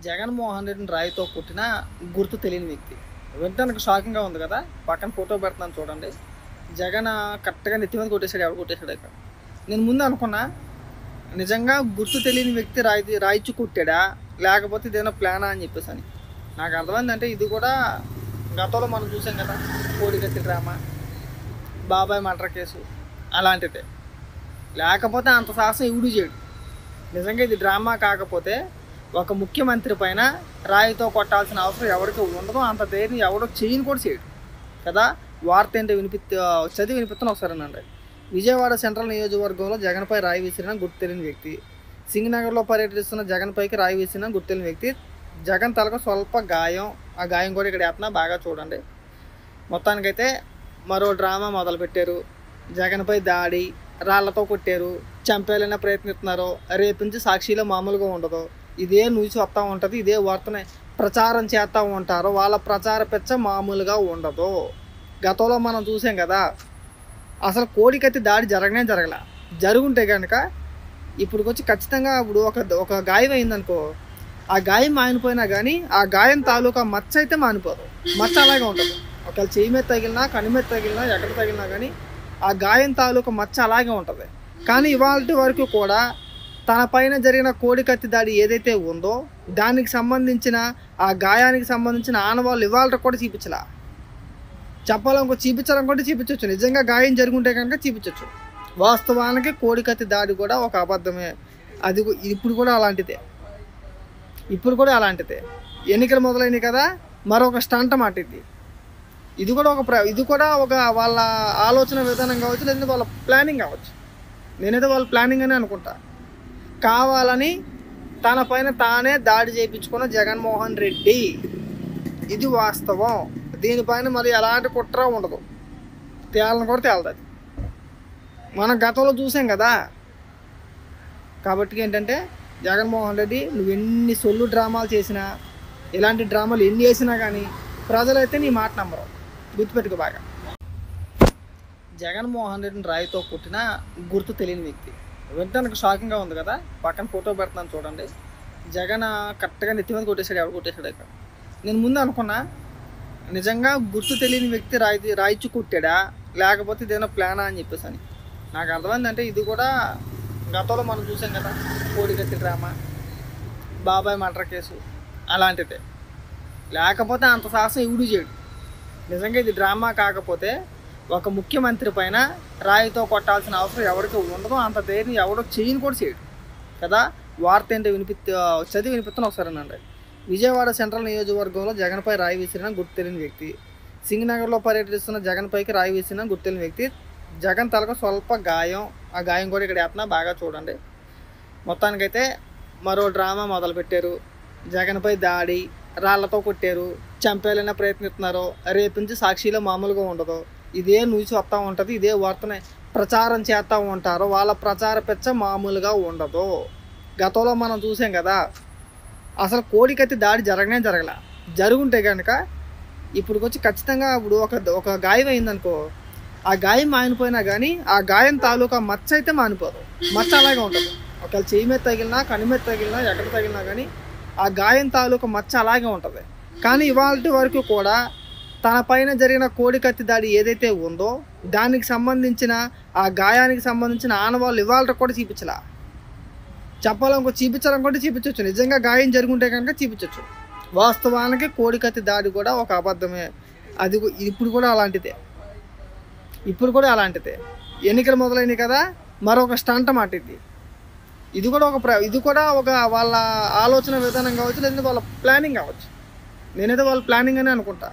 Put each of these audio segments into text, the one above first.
జగన్మోహన్ రెడ్డిని రాయితో కొట్టిన గుర్తు తెలియని వ్యక్తి వినడానికి షాకింగ్గా ఉంది కదా పక్కన ఫోటో పెడుతున్నాను చూడండి జగన్ కరెక్ట్గా నెత్తి మీద కొట్టేశాడు ఎవడు కొట్టేశాడు ఇక్కడ నేను ముందు అనుకున్నా నిజంగా గుర్తు తెలియని వ్యక్తి రాయి రాయిచ్చు కొట్టాడా లేకపోతే ఇదేదో ప్లానా అని చెప్పేసి అని నాకు అర్థమైందంటే ఇది కూడా గతంలో మనం చూసాం కదా కోడికత్తి డ్రామా బాబాయ్ మర్డర్ కేసు అలాంటిదే లేకపోతే అంత సాహసం ఇవుడు చేయడు నిజంగా ఇది డ్రామా కాకపోతే ఒక ముఖ్యమంత్రి పైన రాయితో కొట్టాల్సిన అవసరం ఎవరికి ఉండదు అంత ధైర్యం ఎవడో చేయని కూడా చేయడు కదా వార్త ఏంటో వినిపి చదివి వినిపిస్తాను ఒకసారి విజయవాడ సెంట్రల్ నియోజకవర్గంలో జగన్పై రాయి విసిరిన గుర్తు తెలియని వ్యక్తి సింగనగర్లో పర్యటిస్తున్న జగన్పైకి రాయి విసిరిన గుర్తు తెలియని వ్యక్తి జగన్ తలకు స్వల్ప గాయం ఆ గాయం కూడా ఇక్కడ వేస్తున్నా బాగా చూడండి మొత్తానికైతే మరో డ్రామా మొదలుపెట్టారు జగన్పై దాడి రాళ్లతో కొట్టారు చంపేయాలనే ప్రయత్నిస్తున్నారు రేపు నుంచి సాక్షిలో మామూలుగా ఉండదు ఇదే న్యూస్ వస్తూ ఉంటుంది ఇదే వార్తని ప్రచారం చేస్తూ ఉంటారు వాళ్ళ ప్రచార పెచ్చ మామూలుగా ఉండదు గతంలో మనం చూసాం కదా అసలు కోడికత్తి దాడి జరగనే జరగల జరుగుంటే కనుక ఇప్పుడు వచ్చి ఖచ్చితంగా ఇప్పుడు ఒక ఒక గాయం అయిందనుకో ఆ గాయం మానిపోయినా కానీ ఆ గాయం తాలూకా మచ్చ అయితే మానిపోదు మచ్చ అలాగే ఉంటుంది ఒకవేళ చెయ్యి మీద తగిలినా కని మీద తగిలినా ఎక్కడ తగిలినా కానీ ఆ గాయం తాలూకా మచ్చ అలాగే ఉంటుంది కానీ ఇవాళ వరకు కూడా తన పైన జరిగిన కోడికత్తి దాడి ఏదైతే ఉందో దానికి సంబంధించిన ఆ గాయానికి సంబంధించిన ఆనవాళ్ళు ఇవాళ కూడా చూపించలా చెప్పాలనుకో చూపించాలనుకుంటే చూపించవచ్చు నిజంగా గాయం జరుగుంటే కనుక చూపించవచ్చు వాస్తవానికి కోడికత్తి దాడి కూడా ఒక అబద్ధమే అది కూ- ఇప్పుడు కూడా అలాంటిదే ఇప్పుడు కూడా అలాంటిదే ఎన్నికలు మొదలైనవి కదా మరొక స్టంట్ మాట ఇది ఇది కూడా ఒక ప్ర ఇది కూడా ఒక వాళ్ళ ఆలోచన విధానం కావచ్చు లేదంటే వాళ్ళ ప్లానింగ్ కావచ్చు నేనైతే వాళ్ళ ప్లానింగ్ అని అనుకుంటా కావాలని తన పైన తానే దాడి చేయించుకున్న జగన్మోహన్ రెడ్డి ఇది వాస్తవం దీనిపైన మరి ఎలాంటి కుట్ర ఉండదు తేలని కూడా తేలదు మనం గతంలో చూసాం కదా కాబట్టి ఏంటంటే జగన్మోహన్ రెడ్డి నువ్వు ఎన్ని సొల్లు డ్రామాలు చేసినా ఇలాంటి డ్రామాలు ఎన్ని వేసినా కానీ ప్రజలైతే నీ మాట నమ్మరు గుర్తుపెట్టుకో బాగా జగన్మోహన్ రెడ్డిని రాయితో కొట్టిన గుర్తు తెలియని వ్యక్తి వినడానికి షాకింగ్గా ఉంది కదా పక్కన ఫోటో పెడుతున్నాను చూడండి జగన్ కరెక్ట్గా నెత్తి మీద కొట్టేశాడు ఎవడు కొట్టేశాడు ఇక్కడ నేను ముందు అనుకున్నా నిజంగా గుర్తు తెలియని వ్యక్తి రాయి రాయిచ్చు కొట్టాడా లేకపోతే ఇదేదో ప్లానా అని చెప్పేసి అని నాకు అర్థమైందంటే ఇది కూడా గతంలో మనం చూసాం కదా కోడికత్తి డ్రామా బాబాయ్ మర్డర్ కేసు అలాంటిదే లేకపోతే అంత సాహసం ఇవుడు చేయడు నిజంగా ఇది డ్రామా కాకపోతే ఒక ముఖ్యమంత్రి పైన రాయితో కొట్టాల్సిన అవసరం ఎవరికి ఉండదు అంత ధైర్యం ఎవడో చేయని కూడా చేయడు కదా వార్త ఏంటో వినిపి చదివి వినిపిస్తాను ఒకసారి అనండి విజయవాడ సెంట్రల్ నియోజకవర్గంలో జగన్పై రాయి విసిరిన గుర్తు తెలియని వ్యక్తి సింగనగర్లో పర్యటిస్తున్న జగన్పైకి రాయి విసిరిన గుర్తు తెలియని వ్యక్తి జగన్ తలకు స్వల్ప గాయం ఆ గాయం కూడా ఇక్కడ వేస్తున్నా బాగా చూడండి మొత్తానికైతే మరో డ్రామా మొదలుపెట్టారు జగన్పై దాడి రాళ్లతో కొట్టారు చంపేయాలనే ప్రయత్నిస్తున్నారు రేపు నుంచి సాక్షిలో మామూలుగా ఉండదు ఇదే న్యూస్ వస్తూ ఉంటుంది ఇదే వార్తని ప్రచారం చేస్తూ ఉంటారు వాళ్ళ ప్రచార పెచ్చ మామూలుగా ఉండదు గతంలో మనం చూసాం కదా అసలు కోడికత్తి దాడి జరగనే జరగల జరుగుంటే కనుక ఇప్పుడు వచ్చి ఖచ్చితంగా ఇప్పుడు ఒక ఒక గాయం అయిందనుకో ఆ గాయం మానిపోయినా కానీ ఆ గాయం తాలూకా మచ్చ అయితే మానిపోదు మచ్చ అలాగే ఉంటుంది ఒకవేళ చెయ్యి మీద తగిలినా కని మీద తగిలినా ఎక్కడ తగిలినా కానీ ఆ గాయం తాలూకా మచ్చ అలాగే ఉంటుంది కానీ ఇవాళ వరకు కూడా తన పైన జరిగిన కోడికత్తి దాడి ఏదైతే ఉందో దానికి సంబంధించిన ఆ గాయానికి సంబంధించిన ఆనవాళ్ళు ఇవాళ కూడా చూపించలా చెప్పాలనుకో చూపించాలనుకుంటే చూపించవచ్చు నిజంగా గాయం జరుగుంటే కనుక చూపించవచ్చు వాస్తవానికి కోడికత్తి దాడి కూడా ఒక అబద్ధమే అది కూ- ఇప్పుడు కూడా అలాంటిదే ఇప్పుడు కూడా అలాంటిదే ఎన్నికలు మొదలైనవి కదా మరొక స్టంట్ మాట ఇది ఇది కూడా ఒక ప్ర ఇది కూడా ఒక వాళ్ళ ఆలోచన విధానం కావచ్చు లేదంటే వాళ్ళ ప్లానింగ్ కావచ్చు నేనైతే వాళ్ళ ప్లానింగ్ అని అనుకుంటా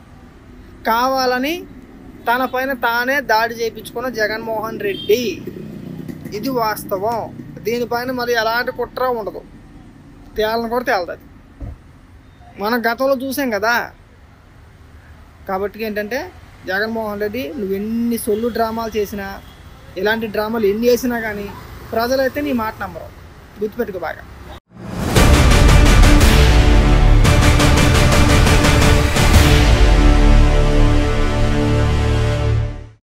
కావాలని తన పైన తానే దాడి చేయించుకున్న జగన్మోహన్ రెడ్డి ఇది వాస్తవం దీనిపైన మరి ఎలాంటి కుట్ర ఉండదు తేలని కూడా తేలదు మనం గతంలో చూసాం కదా కాబట్టి ఏంటంటే జగన్మోహన్ రెడ్డి నువ్వు ఎన్ని సొల్లు డ్రామాలు చేసినా ఇలాంటి డ్రామాలు ఎన్ని వేసినా కానీ ప్రజలైతే నీ మాట నమ్మరు గుర్తుపెట్టుకో బాగా